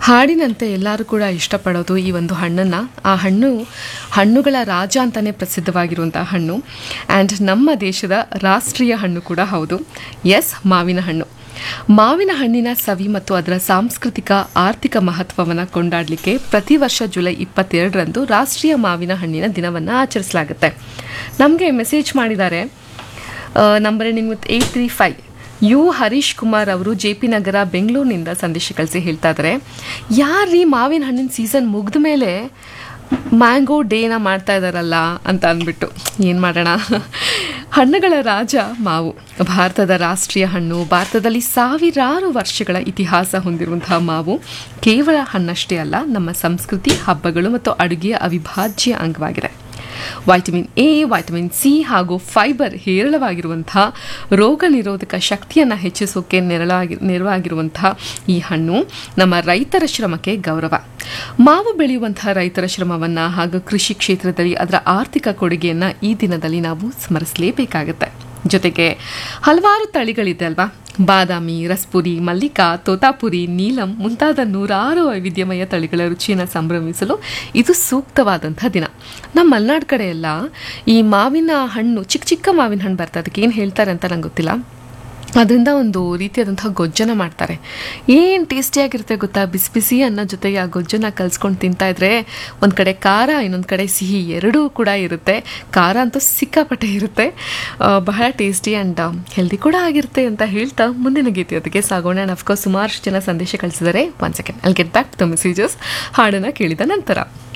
ಹಾಡಿನಂತೆ ಎಲ್ಲರೂ ಕೂಡ ಇಷ್ಟಪಡೋದು ಈ ಒಂದು ಹಣ್ಣನ್ನು ಆ ಹಣ್ಣು ಹಣ್ಣುಗಳ ರಾಜ ಅಂತಲೇ ಪ್ರಸಿದ್ಧವಾಗಿರುವಂಥ ಹಣ್ಣು ಆ್ಯಂಡ್ ನಮ್ಮ ದೇಶದ ರಾಷ್ಟ್ರೀಯ ಹಣ್ಣು ಕೂಡ ಹೌದು ಎಸ್ ಮಾವಿನ ಹಣ್ಣು ಮಾವಿನ ಹಣ್ಣಿನ ಸವಿ ಮತ್ತು ಅದರ ಸಾಂಸ್ಕೃತಿಕ ಆರ್ಥಿಕ ಮಹತ್ವವನ್ನು ಕೊಂಡಾಡಲಿಕ್ಕೆ ಪ್ರತಿ ವರ್ಷ ಜುಲೈ ಇಪ್ಪತ್ತೆರಡರಂದು ರಾಷ್ಟ್ರೀಯ ಮಾವಿನ ಹಣ್ಣಿನ ದಿನವನ್ನು ಆಚರಿಸಲಾಗುತ್ತೆ ನಮಗೆ ಮೆಸೇಜ್ ಮಾಡಿದ್ದಾರೆ number ending with eight three five ಯು ಹರೀಶ್ ಕುಮಾರ್ ಅವರು ಜೆ ಪಿ ನಗರ ಬೆಂಗಳೂರಿನಿಂದ ಸಂದೇಶ ಕಳಿಸಿ ಹೇಳ್ತಾ ಇದ್ದಾರೆ ಯಾರೀ ಮಾವಿನ ಹಣ್ಣಿನ ಸೀಸನ್ ಮುಗಿದ ಮೇಲೆ ಮ್ಯಾಂಗೋ ಡೇನ ಮಾಡ್ತಾ ಇದ್ದಾರಲ್ಲ ಅಂತ ಅಂದ್ಬಿಟ್ಟು ಏನು ಮಾಡೋಣ ಹಣ್ಣುಗಳ ರಾಜ ಮಾವು ಭಾರತದ ರಾಷ್ಟ್ರೀಯ ಹಣ್ಣು ಭಾರತದಲ್ಲಿ ಸಾವಿರಾರು ವರ್ಷಗಳ ಇತಿಹಾಸ ಹೊಂದಿರುವಂತಹ ಮಾವು ಕೇವಲ ಹಣ್ಣಷ್ಟೇ ಅಲ್ಲ ನಮ್ಮ ಸಂಸ್ಕೃತಿ ಹಬ್ಬಗಳು ಮತ್ತು ಅಡುಗೆಯ ಅವಿಭಾಜ್ಯ ಅಂಗವಾಗಿದೆ ವೈಟಮಿನ್ ಎ ವೈಟಮಿನ್ ಸಿ ಹಾಗೂ ಫೈಬರ್ ಹೇರಳವಾಗಿರುವಂತಹ ರೋಗ ನಿರೋಧಕ ಶಕ್ತಿಯನ್ನು ಹೆಚ್ಚಿಸೋಕೆ ನೆರಳಾಗಿ ನೆರವಾಗಿರುವಂತಹ ಈ ಹಣ್ಣು ನಮ್ಮ ರೈತರ ಶ್ರಮಕ್ಕೆ ಗೌರವ ಮಾವು ಬೆಳೆಯುವಂತಹ ರೈತರ ಶ್ರಮವನ್ನು ಹಾಗೂ ಕೃಷಿ ಕ್ಷೇತ್ರದಲ್ಲಿ ಅದರ ಆರ್ಥಿಕ ಕೊಡುಗೆಯನ್ನು ಈ ದಿನದಲ್ಲಿ ನಾವು ಸ್ಮರಿಸಲೇಬೇಕಾಗತ್ತೆ ಜೊತೆಗೆ ಹಲವಾರು ತಳಿಗಳಿದೆ ಅಲ್ವಾ ಬಾದಾಮಿ ರಸ್ಪುರಿ ಮಲ್ಲಿಕಾ ತೋತಾಪುರಿ ನೀಲಂ ಮುಂತಾದ ನೂರಾರು ವೈವಿಧ್ಯಮಯ ತಳಿಗಳ ರುಚಿಯನ್ನು ಸಂಭ್ರಮಿಸಲು ಇದು ಸೂಕ್ತವಾದಂಥ ದಿನ ನಮ್ಮ ಮಲೆನಾಡು ಕಡೆ ಎಲ್ಲ ಈ ಮಾವಿನ ಹಣ್ಣು ಚಿಕ್ಕ ಚಿಕ್ಕ ಮಾವಿನ ಹಣ್ಣು ಬರ್ತದೆ ಅದಕ್ಕೆ ಏನು ಹೇಳ್ತಾರೆ ಅಂತ ನಂಗೆ ಗೊತ್ತಿಲ್ಲ ಅದರಿಂದ ಒಂದು ರೀತಿಯಾದಂತಹ ಗೊಜ್ಜನ ಮಾಡ್ತಾರೆ ಏನು ಟೇಸ್ಟಿಯಾಗಿರುತ್ತೆ ಗೊತ್ತಾ ಬಿಸಿ ಬಿಸಿ ಅನ್ನೋ ಜೊತೆಗೆ ಆ ಗೊಜ್ಜನ ಕಲ್ಸ್ಕೊಂಡು ತಿಂತಾ ಇದ್ರೆ ಒಂದು ಕಡೆ ಖಾರ ಇನ್ನೊಂದು ಕಡೆ ಸಿಹಿ ಎರಡೂ ಕೂಡ ಇರುತ್ತೆ ಖಾರ ಅಂತೂ ಸಿಕ್ಕಾಪಟ್ಟೆ ಇರುತ್ತೆ ಆ, ಬಹಳ ಟೇಸ್ಟಿ ಆ್ಯಂಡ್ ಹೆಲ್ದಿ ಕೂಡ ಆಗಿರುತ್ತೆ ಅಂತ ಹೇಳ್ತಾ ಮುಂದಿನ ಗೀತೆ ಅದಕ್ಕೆ ಸಾಗೋಣ ಆ್ಯಂಡ್ ಅಫ್ಕೋರ್ಸ್ ಸುಮಾರು ಜನ ಸಂದೇಶ ಕಳಿಸಿದ್ದಾರೆ ಒನ್ ಸೆಕೆಂಡ್ ಅಲ್ಲಿ ಗೆಟ್ ಬ್ಯಾಕ್ ದ ಮೆಸೇಜಸ್ ಹಾಡನ್ನು ಕೇಳಿದ ನಂತರ